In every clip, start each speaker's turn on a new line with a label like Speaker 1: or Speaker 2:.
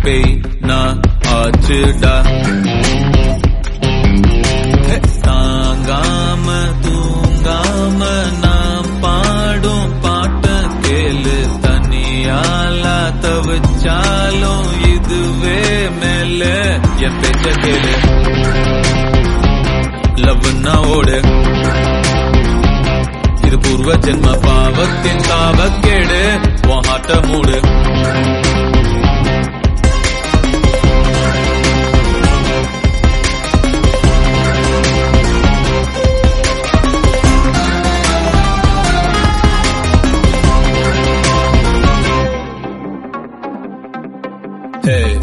Speaker 1: பேய் நான் ஆச்சுடா ஹே, தாங்காம தூங்காம நான் பாடும் பாட்ட கேளு தனியால தவிச்சாலும் இதுவே மேல என் பேச்ச கேளு லவ்னா ஓடு இது பூர்வ ஜென்ம பாவத்தின் காவக்கேடு உன் ஆட்ட மூடு Hey.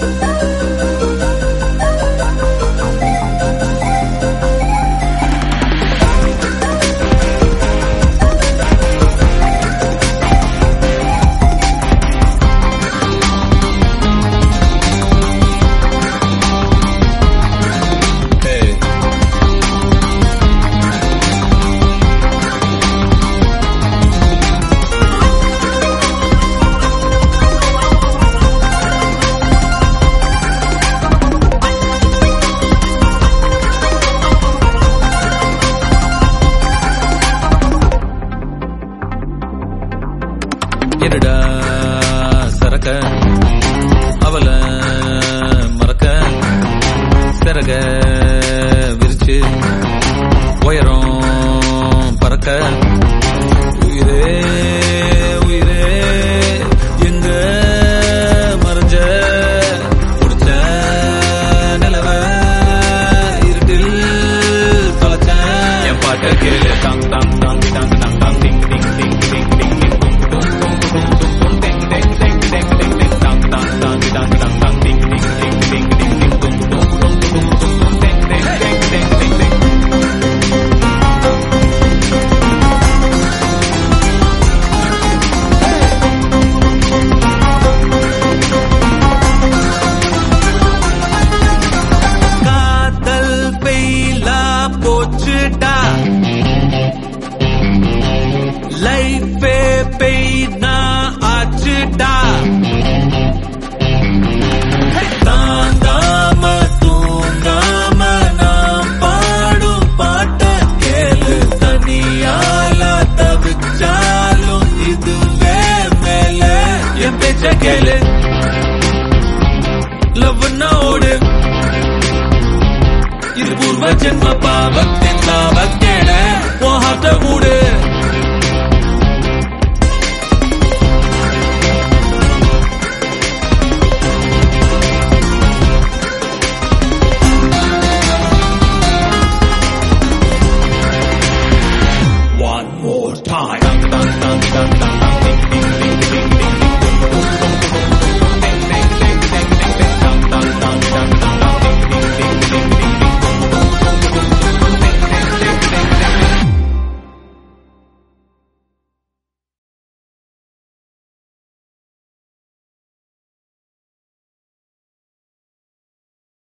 Speaker 1: Hey. என்னடா சரக்க அவள மறக்க சிறக விரிச்சு உயரம் பறக்க உயிரே உயிரே எங்க மறைஞ்ச புடிச்ச நிலவ இருட்டில் தொலைச்ச என் பாட்ட கேளு தாங் தாங் தாங் தாங் தாங் தாங் டிங் டிங் டிங் டிங் டிங் டிங் டும் டும் டும் டும் டும் டும் டிங் டிங் டிங் டிங் டிங் டிங் தாங் தாங் தாங் தாங் தாங் தாங் டிங் டிங் டிங் டிங் டிங் டிங் டும் டும் டும் டும் டும் டும் டிங் டிங் டிங் டிங் டிங் டிங் காதல் பெயிலா போச்சுடா லைஃபே பெய்னா ஆச்சுடா தாங்காம தூங்காம நாம் பாடும் பாட்ட கேளு தனியால தவிச்சாலும் இதுவே மேல என் பேச்ச கேளு லவ் ஓடு இது பூர்வ ஜென்ம பாவத்தை